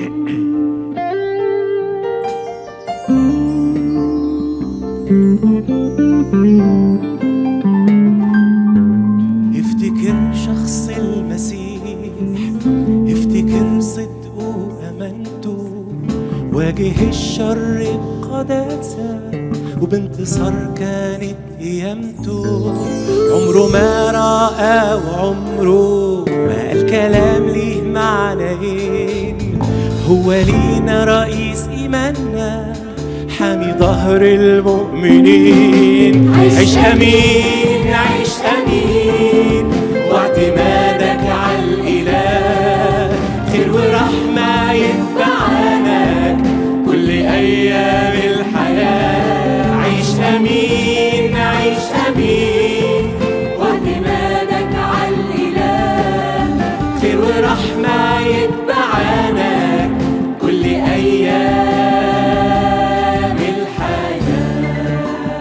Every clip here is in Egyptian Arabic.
افتكر شخص المسيح افتكر صدقه وامانته واجه الشر بقداسه وبانتصار كانت قيامته عمره ما رأى وعمره ما قال كلام ليه معنيين هو لينا رئيس إيماننا حامي ظهر المؤمنين عيش أمين عيش أمين واعتمادك على الإله خير ورحمة يتبعانك كل أيام الحياة عيش أمين عيش أمين واعتمادك على الإله خير ورحمة يتبعانك كل أيام الحياة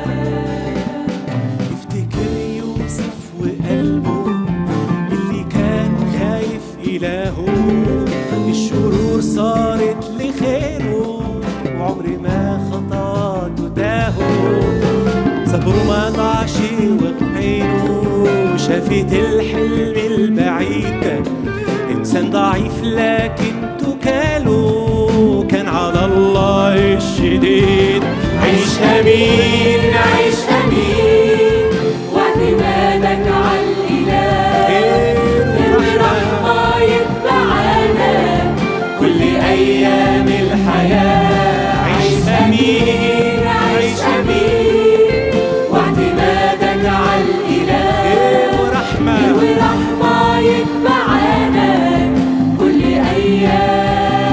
افتكر يوسف وقلبه اللي كان خايف إلهه الشرور صارت لخيره وعمر ما خطاته تاهو صبره ما ضاعش وعينه شافت الحلم البعيد إنسان ضعيف لكن توكاله كان على الله الشديد عيش أمين عيش أمين واعتمادك على الإله خير ورحمة يتبعانا كل أيام الحياة عيش أمين عيش أمين واعتمادك على الإله خير ورحمة ورحمة يتبعانا كل أيام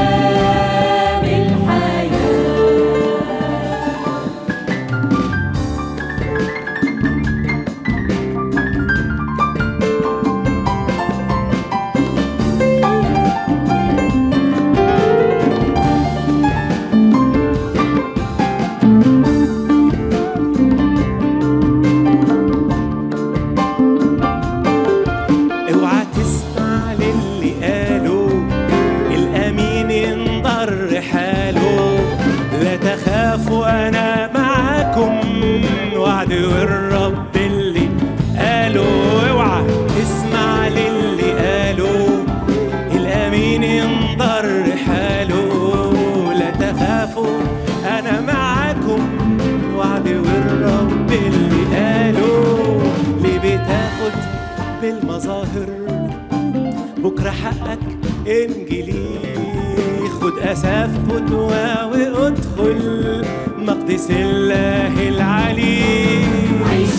الحياة اوعى تسمع للي قالوا الامين ينضر حاله لا تخافوا انا معاكم وعد والرب اللي قالوا اوعى تسمع للي قالوا الامين ينضر حاله لا تخافوا انا معاكم وعد والرب اللي قالوا ليه بتاخد بالمظاهر بكرة حقك انجلي خد أساف قدوة وادخل مقدس الله العلي عيش